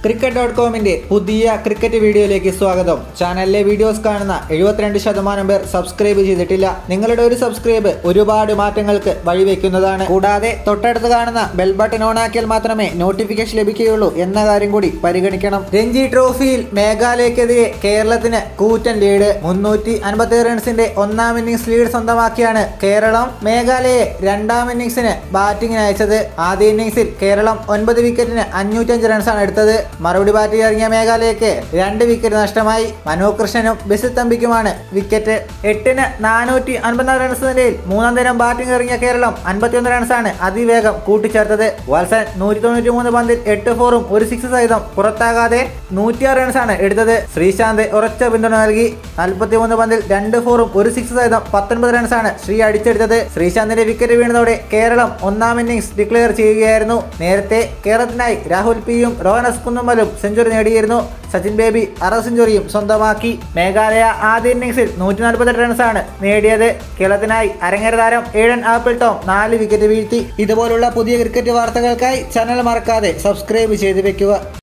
cricket dot കോമിന്റെ പുതിയ cricket വീഡിയോയിലേക്ക് സ്വാഗതം ചാനലിലെ വീഡിയോസ് കാണുന്ന എഴുപത്തിരണ്ട് ശതമാനം പേർ സബ്സ്ക്രൈബ് ചെയ്തിട്ടില്ല നിങ്ങളുടെ ഒരു സബ്സ്ക്രൈബ് ഒരുപാട് മാറ്റങ്ങൾക്ക് വഴിവെക്കുന്നതാണ് കൂടാതെ തൊട്ടടുത്ത് കാണുന്ന ബെൽ ബട്ടൺ ഓൺ ആക്കിയാൽ മാത്രമേ നോട്ടിഫിക്കേഷൻ ലഭിക്കുകയുള്ളൂ എന്ന കാര്യം കൂടി പരിഗണിക്കണം രഞ്ജി ട്രോഫിയിൽ മേഘാലയക്കെതിരെ കേരളത്തിന് കൂറ്റൻ ലീഡ് മുന്നൂറ്റി അൻപത്തി റൺസിന്റെ ഒന്നാം ഇന്നിംഗ്സ് ലീഡ് സ്വന്തമാക്കിയാണ് കേരളം മേഘാലയെ രണ്ടാം ഇന്നിംഗ്സിന് ബാറ്റിംഗിന് അയച്ചത് ആദ്യ ഇന്നിംഗ്സിൽ കേരളം ഒൻപത് വിക്കറ്റിന് അഞ്ഞൂറ്റഞ്ച് റൺസാണ് എടുത്തത് മറുപടി ബാറ്റിൽ ഇറങ്ങിയ മേഘാലയക്ക് രണ്ട് വിക്കറ്റ് നഷ്ടമായി മനു കൃഷ്ണനും ബിസിൽ തമ്പിക്കുമാണ് വിക്കറ്റ് എട്ടിന് നാനൂറ്റി അൻപത്തിനാല് റൺസ് നിലയിൽ മൂന്നാം ദിനം ബാറ്റിംഗ് ഇറങ്ങിയ കേരളം അൻപത്തിയൊന്ന് റൺസാണ് അതിവേഗം കൂട്ടിച്ചേർത്തത് വത്സൻ നൂറ്റി തൊണ്ണൂറ്റി മൂന്ന് പന്തിൽ എട്ട് ഫോറും ഒരു സിക്സ് സഹിതം പുറത്താകാതെ നൂറ്റിയാറ് റൺസാണ് എടുത്തത് ശ്രീശാന്ത് ഉറച്ച പിന്തുണ നൽകി നാൽപ്പത്തി മൂന്ന് പന്തിൽ രണ്ട് ഫോറും ഒരു സിക്സ് സഹിതം പത്തൊൻപത് റൺസാണ് ശ്രീ അടിച്ചെടുത്തത് ശ്രീശാന്തിന്റെ വിക്കറ്റ് വീണതോടെ കേരളം ഒന്നാം ഇന്നിംഗ്സ് ഡിക്ലെയർ ചെയ്യുകയായിരുന്നു നേരത്തെ കേരളത്തിനായി രാഹുൽ പിയും റോഹനസ് കുന്നുമ്മലും സെഞ്ചുറി നേടിയിരുന്നു സച്ചിൻ ബേബി അറ സെഞ്ചുറിയും സ്വന്തമാക്കി മേഘാലയ ആദ്യ ഇന്നിംഗ്സിൽ നൂറ്റി നാൽപ്പത്തെട്ട് റൺസാണ് നേടിയത് കേരളത്തിനായി അരങ്ങേറ്റ താരം ഏഴൻ ആപ്പിൾ ടോം നാല് വിക്കറ്റ് വീഴ്ത്തി ഇതുപോലുള്ള പുതിയ ക്രിക്കറ്റ് വാർത്തകൾക്കായി ചാനൽ മറക്കാതെ സബ്സ്ക്രൈബ് ചെയ്ത് വെക്കുക